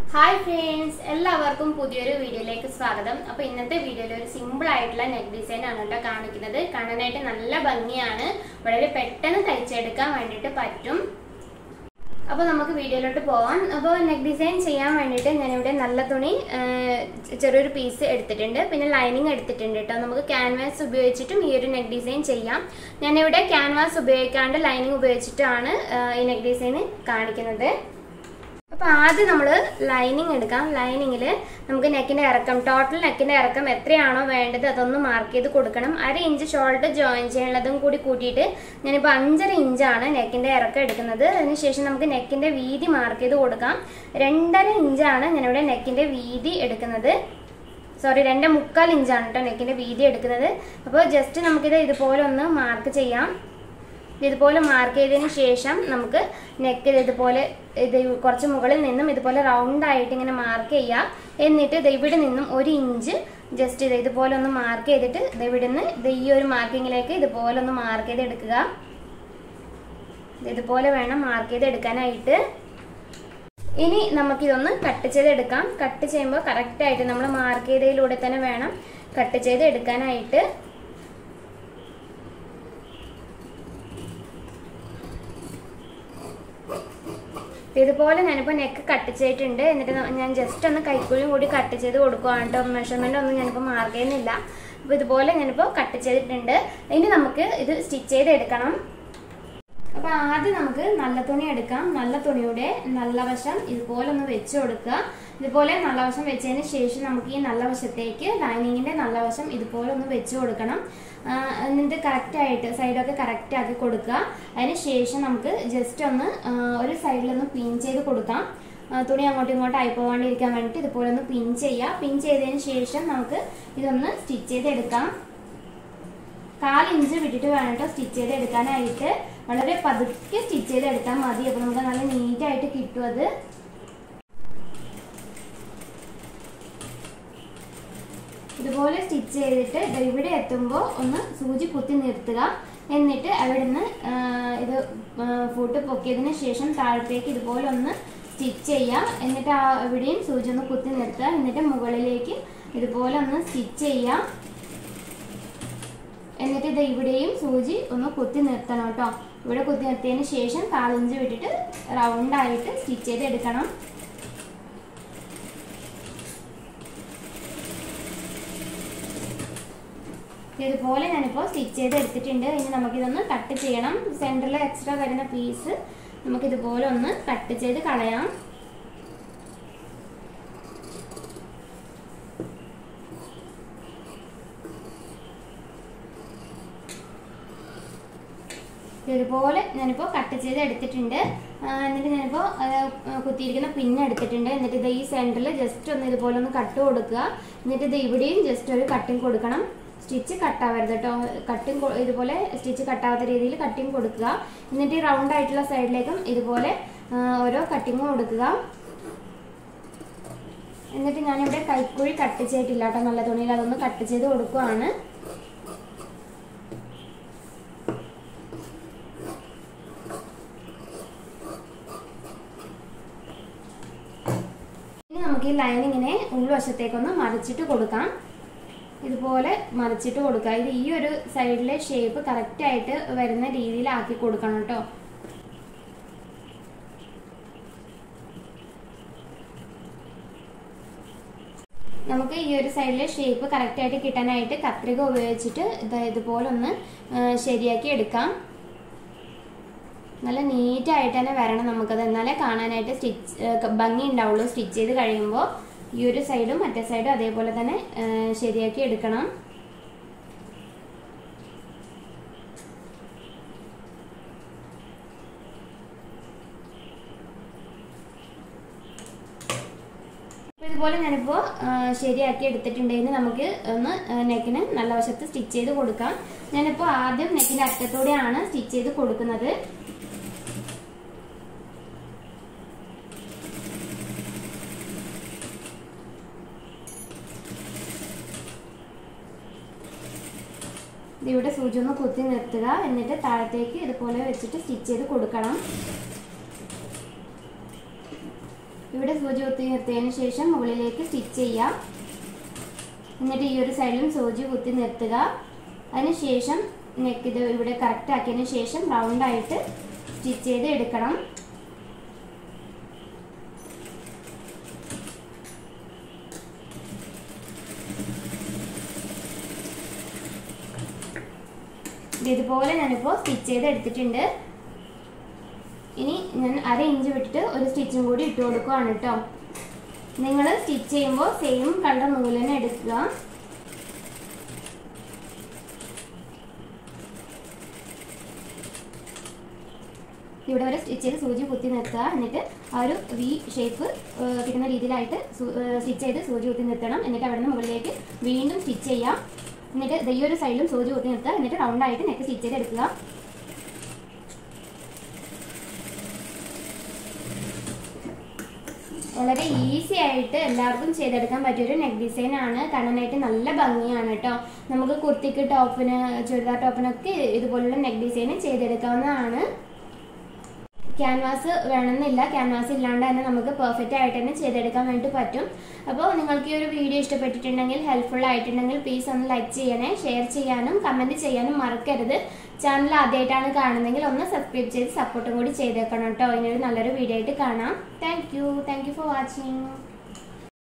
hi friends എല്ലാവർക്കും പുതിയൊരു വീഡിയോയിലേക്ക് സ്വാഗതം അപ്പൊ ഇന്നത്തെ വീഡിയോയിൽ ഒരു സിമ്പിൾ ആയിട്ടുള്ള നെക്ക് ഡിസൈൻ ആണ് കേട്ടോ കാണിക്കുന്നത് കാണാനായിട്ട് നല്ല ഭംഗിയാണ് വളരെ പെട്ടെന്ന് തയ്ച്ചെടുക്കാൻ വേണ്ടിയിട്ട് പറ്റും അപ്പോൾ നമുക്ക് വീഡിയോയിലോട്ട് പോവാം അപ്പോൾ നെക്ക് ഡിസൈൻ ചെയ്യാൻ വേണ്ടിയിട്ട് ഞാനിവിടെ നല്ല തുണി ആ, ചെറിയൊരു പീസ് എടുത്തിട്ടുണ്ട് പിന്നെ ലൈനിങ് എടുത്തിട്ടുണ്ട് കേട്ടോ നമുക്ക് ക്യാൻവാസ് ഉപയോഗിച്ചിട്ടും ഈ ഒരു നെക്ക് ഡിസൈൻ ചെയ്യാം ഞാനിവിടെ ക്യാൻവാസ് ഉപയോഗിക്കാണ്ട് ലൈനിങ് ഉപയോഗിച്ചിട്ടാണ് ആ, ഈ നെക്ക് ഡിസൈൻ കാണിക്കുന്നത് അപ്പൊ ആദ്യം നമ്മൾ ലൈനിങ് എടുക്കാം ലൈനിങ്ങിൽ നമുക്ക് നെക്കിന്റെ ഇറക്കം ടോട്ടൽ നെക്കിന്റെ ഇറക്കം എത്രയാണോ വേണ്ടത് അതൊന്ന് മാർക്ക് ചെയ്ത് കൊടുക്കണം അര ഇഞ്ച് ഷോൾഡർ ജോയിൻ ചെയ്യാനുള്ളതും കൂടി കൂട്ടിയിട്ട് ഞാനിപ്പോൾ അഞ്ചര ഇഞ്ചാണ് നെക്കിന്റെ ഇറക്കം എടുക്കുന്നത് അതിനുശേഷം നമുക്ക് നെക്കിന്റെ വീതി മാർക്ക് ചെയ്ത് കൊടുക്കാം രണ്ടര ഇഞ്ചാണ് ഞാനിവിടെ നെക്കിന്റെ വീതി എടുക്കുന്നത് സോറി രണ്ട് മുക്കാൽ ഇഞ്ചാണ് കേട്ടോ നെക്കിന്റെ വീതി എടുക്കുന്നത് അപ്പോൾ ജസ്റ്റ് നമുക്കിത് ഇതുപോലെ ഒന്ന് മാർക്ക് ചെയ്യാം ഇതുപോലെ മാർക്ക് ചെയ്തതിന് ശേഷം നമുക്ക് നെക്ക് ഇതുപോലെ ഇത് കുറച്ച് മുകളിൽ നിന്നും ഇതുപോലെ റൗണ്ട് ആയിട്ട് ഇങ്ങനെ മാർക്ക് ചെയ്യാം എന്നിട്ട് ഇത് ഇവിടെ നിന്നും ഒരു ഇഞ്ച് ജസ്റ്റ് ഇത് ഇതുപോലെ ഒന്ന് മാർക്ക് ചെയ്തിട്ട് ഇത് ഇവിടെ നിന്ന് ഇത് ഈ ഒരു മാർക്കിങ്ങിലേക്ക് ഇതുപോലെ ഒന്ന് മാർക്ക് ചെയ്ത് എടുക്കുക ഇത് ഇതുപോലെ വേണം മാർക്ക് ചെയ്ത് എടുക്കാനായിട്ട് ഇനി നമുക്കിതൊന്ന് കട്ട് ചെയ്തെടുക്കാം കട്ട് ചെയ്യുമ്പോൾ കറക്റ്റ് ആയിട്ട് നമ്മൾ മാർക്ക് ചെയ്തതിലൂടെ തന്നെ വേണം കട്ട് ചെയ്ത് എടുക്കാനായിട്ട് ഇതുപോലെ ഞാനിപ്പോൾ നെക്ക് കട്ട് ചെയ്തിട്ടുണ്ട് എന്നിട്ട് ന- ഞാൻ ജസ്റ്റ് ഒന്ന് കൈക്കുഴിയും കൂടി കട്ട് ചെയ്ത് കൊടുക്കുകയാണ് കേട്ടോ മെഷർമെൻ്റ് ഒന്നും ഞാനിപ്പോൾ മാർക്ക് ചെയ്യുന്നില്ല അപ്പോൾ ഇതുപോലെ ഞാനിപ്പോൾ കട്ട് ചെയ്തിട്ടുണ്ട് ഇനി നമുക്ക് ഇത് സ്റ്റിച്ച് ചെയ്ത് എടുക്കണം അപ്പോൾ ആദ്യം നമുക്ക് നല്ല തുണി എടുക്കാം നല്ല തുണിയുടെ നല്ല വശം ഇതുപോലെ ഒന്ന് വെച്ച് കൊടുക്കുക ഇതുപോലെ നല്ല വശം വെച്ചതിന് ശേഷം നമുക്ക് ഈ നല്ല വശത്തേക്ക് ലൈനിങ്ങിന്റെ നല്ല വശം ഇതുപോലെ ഒന്ന് വെച്ച് കൊടുക്കണം ആ, എന്നിട്ട് കറക്റ്റ് ആയിട്ട് സൈഡൊക്കെ കറക്റ്റ് ആക്കി കൊടുക്കുക അതിന് ശേഷം നമുക്ക് ജസ്റ്റ് ഒന്ന് ആ, ഒരു സൈഡിലൊന്ന് പിൻ ചെയ്ത് കൊടുക്കാം ആ, തുണി അങ്ങോട്ടും ഇങ്ങോട്ടും ആയി പോകാണ്ടിരിക്കാൻ വേണ്ടിയിട്ട് ഇതുപോലെ ഒന്ന് പിൻ ചെയ്യുക പിൻ ചെയ്തതിന് ശേഷം നമുക്ക് ഇതൊന്ന് സ്റ്റിച്ച് ചെയ്തെടുക്കാം കാൽ ഇഞ്ച് വിട്ടിട്ട് വേണം കേട്ടോ സ്റ്റിച്ച് ചെയ്ത് എടുക്കാനായിട്ട് വളരെ പതുക്കെ സ്റ്റിച്ച് ചെയ്ത് എടുത്താൽ മതി അപ്പൊ നമുക്ക് നല്ല നീറ്റ് ആയിട്ട് കിട്ടും അത് ഇതുപോലെ സ്റ്റിച്ച് ചെയ്തിട്ട് ദേ ഇവിടെ എത്തുമ്പോൾ ഒന്ന് സൂചി കുത്തി നിർത്തുക എന്നിട്ട് അവിടുന്ന് ആ, ഇത് ഫുട്ട് പൊക്കിയതിന് ശേഷം താഴത്തേക്ക് ഇതുപോലെ ഒന്ന് സ്റ്റിച്ച് ചെയ്യുക എന്നിട്ട് ആ ഇവിടെയും സൂചി ഒന്ന് കുത്തി നിർത്തുക എന്നിട്ട് മുകളിലേക്ക് ഇതുപോലെ ഒന്ന് സ്റ്റിച്ച് ചെയ്യുക എന്നിട്ട് ഇത് ഇവിടെയും സൂചി ഒന്ന് കുത്തി നിർത്തണം കേട്ടോ ഇവിടെ കുത്തി നിർത്തിയതിന് ശേഷം കാലിഞ്ച് വിട്ടിട്ട് റൗണ്ട് ആയിട്ട് സ്റ്റിച്ച് ചെയ്ത് എടുക്കണം ഇതുപോലെ ഞാനിപ്പോൾ സ്റ്റിച്ച് ചെയ്ത് എടുത്തിട്ടുണ്ട് ഇനി നമുക്കിതൊന്ന് കട്ട് ചെയ്യണം സെൻറ്ററിൽ എക്സ്ട്രാ വരുന്ന പീസ് നമുക്കിതുപോലെ ഒന്ന് കട്ട് ചെയ്ത് കളയാം ഇതുപോലെ ഞാനിപ്പോൾ കട്ട് ചെയ്ത് എടുത്തിട്ടുണ്ട് ആ, എന്നിട്ട് ഞാനിപ്പോൾ കുത്തിയിരിക്കുന്ന പിന്ന് എടുത്തിട്ടുണ്ട് എന്നിട്ട് ഇത് ഈ സെൻറ്ററിൽ ജസ്റ്റ് ഒന്ന് ഇതുപോലെ ഒന്ന് കട്ട് കൊടുക്കുക എന്നിട്ട് ഇത് ഇവിടെയും ജസ്റ്റ് ഒരു കട്ടിങ് കൊടുക്കണം സ്റ്റിച്ച് കട്ടാവരുത് കേട്ടോ കട്ടിങ് ഇതുപോലെ സ്റ്റിച്ച് കട്ടാവാത്ത രീതിയിൽ കട്ടിങ് കൊടുക്കുക എന്നിട്ട് ഈ റൗണ്ട് ആയിട്ടുള്ള സൈഡിലേക്കും ഇതുപോലെ ആ, ഓരോ കട്ടിങ്ങും കൊടുക്കുക എന്നിട്ട് ഞാനിവിടെ കൈക്കുഴി കട്ട് ചെയ്തിട്ടില്ല കേട്ടോ നല്ല തുണിയിൽ അതൊന്ന് കട്ട് ചെയ്ത് കൊടുക്കുവാണ് ഇനി നമുക്ക് ഈ ലൈനിങ്ങിനെ ഉൾവശത്തേക്കൊന്ന് മറിച്ചിട്ട് കൊടുക്കാം ഇതുപോലെ മറിച്ചിട്ട് കൊടുക്കുക ഇത് ഈ ഒരു സൈഡിലെ ഷേപ്പ് കറക്റ്റ് ആയിട്ട് വരുന്ന രീതിയിലാക്കി കൊടുക്കണം കേട്ടോ നമുക്ക് ഈ ഒരു സൈഡിലെ ഷേപ്പ് കറക്റ്റ് ആയിട്ട് കിട്ടാനായിട്ട് കത്രിക ഉപയോഗിച്ചിട്ട് ഇത് ഇതുപോലെ ഒന്ന് ആ, ശരിയാക്കി എടുക്കാം നല്ല നീറ്റ് ആയിട്ട് തന്നെ വരണം നമുക്കത് എന്നാലേ കാണാനായിട്ട് സ്റ്റിച്ച് ഭംഗി ഉണ്ടാവുള്ളൂ സ്റ്റിച്ച് ചെയ്ത് കഴിയുമ്പോൾ ഈ ഒരു സൈഡും മറ്റേ സൈഡും അതേപോലെ തന്നെ ആ, ശരിയാക്കി എടുക്കണം അപ്പൊ ഇതുപോലെ ഞാനിപ്പോൾ ശരിയാക്കി എടുത്തിട്ടുണ്ടെങ്കിൽ നമുക്ക് ഒന്ന് നെക്കിന് നല്ല വശത്ത് സ്റ്റിച്ച് ചെയ്ത് കൊടുക്കാം ഞാനിപ്പോൾ ആദ്യം നെക്കിന്റെ അറ്റത്തൂടെയാണ് സ്റ്റിച്ച് ചെയ്ത് കൊടുക്കുന്നത് ഇതിവിടെ സൂചി ഒന്ന് കുത്തി നിർത്തുക എന്നിട്ട് താഴത്തേക്ക് ഇതുപോലെ വെച്ചിട്ട് സ്റ്റിച്ച് ചെയ്ത് കൊടുക്കണം ഇവിടെ സൂചി കുത്തി നിർത്തിയതിന് ശേഷം മുകളിലേക്ക് സ്റ്റിച്ച് ചെയ്യാം എന്നിട്ട് ഈ ഒരു സൈഡിലും സൂചി കുത്തി നിർത്തുക അതിനുശേഷം നെക്ക് ഇത് ഇവിടെ കറക്റ്റ് ആക്കിയതിന് ശേഷം റൗണ്ടായിട്ട് സ്റ്റിച്ച് ചെയ്ത് എടുക്കണം ഇതുപോലെ ഞാനിപ്പോൾ സ്റ്റിച്ച് ചെയ്ത് എടുത്തിട്ടുണ്ട് ഇനി ഞാൻ അര ഇഞ്ച് വിട്ടിട്ട് ഒരു സ്റ്റിച്ചും കൂടി ഇട്ട് കൊടുക്കുവാണ് കേട്ടോ നിങ്ങൾ സ്റ്റിച്ച് ചെയ്യുമ്പോൾ സെയിം കളർ നൂല് തന്നെ എടുക്കുക ഇവിടെ വരെ സ്റ്റിച്ച് ചെയ്ത് സൂചി കുത്തി നിർത്തുക എന്നിട്ട് ആ ഒരു വി ഷേപ്പ് കിട്ടുന്ന രീതിയിലായിട്ട് സ്റ്റിച്ച് ചെയ്ത് സൂചി കുത്തി നിർത്തണം എന്നിട്ട് അവിടെ നിന്ന് മുകളിലേക്ക് വീണ്ടും സ്റ്റിച്ച് ചെയ്യാം എന്നിട്ട് ദേ ഈ ഒരു സൈഡിലും സൂചി കുത്തി നിർത്തുക എന്നിട്ട് റൗണ്ട് ആയിട്ട് നെക്ക് സ്റ്റിച്ച് ചെയ്ത് എടുക്കുക വളരെ ഈസി ആയിട്ട് എല്ലാവർക്കും ചെയ്തെടുക്കാൻ പറ്റിയ ഒരു നെക്ക് ഡിസൈൻ ആണ് കാണാനായിട്ട് നല്ല ഭംഗിയാണ് കേട്ടോ നമുക്ക് കുർത്തിക്ക് ടോപ്പിന് ചുരിദാർ ടോപ്പിനൊക്കെ ഇതുപോലുള്ള നെക്ക് ഡിസൈൻ ചെയ്തെടുക്കാവുന്നതാണ് ക്യാൻവാസ് വേണമെന്നില്ല ക്യാൻവാസ് ഇല്ലാണ്ട് തന്നെ നമുക്ക് പെർഫെക്റ്റ് ആയിട്ട് തന്നെ ചെയ്തെടുക്കാൻ വേണ്ടി പറ്റും അപ്പോൾ നിങ്ങൾക്ക് ഈ ഒരു വീഡിയോ ഇഷ്ടപ്പെട്ടിട്ടുണ്ടെങ്കിൽ ഹെൽപ്ഫുൾ ആയിട്ടുണ്ടെങ്കിൽ പ്ലീസ് ഒന്ന് ലൈക്ക് ചെയ്യണേ ഷെയർ ചെയ്യാനും കമൻറ്റ് ചെയ്യാനും മറക്കരുത് ചാനൽ ആദ്യമായിട്ടാണ് കാണുന്നതെങ്കിൽ ഒന്ന് സബ്സ്ക്രൈബ് ചെയ്ത് സപ്പോർട്ടും കൂടി ചെയ്തേക്കണം കേട്ടോ ഇനിയൊരു നല്ലൊരു വീഡിയോ ആയിട്ട് കാണാം thank you thank you for watching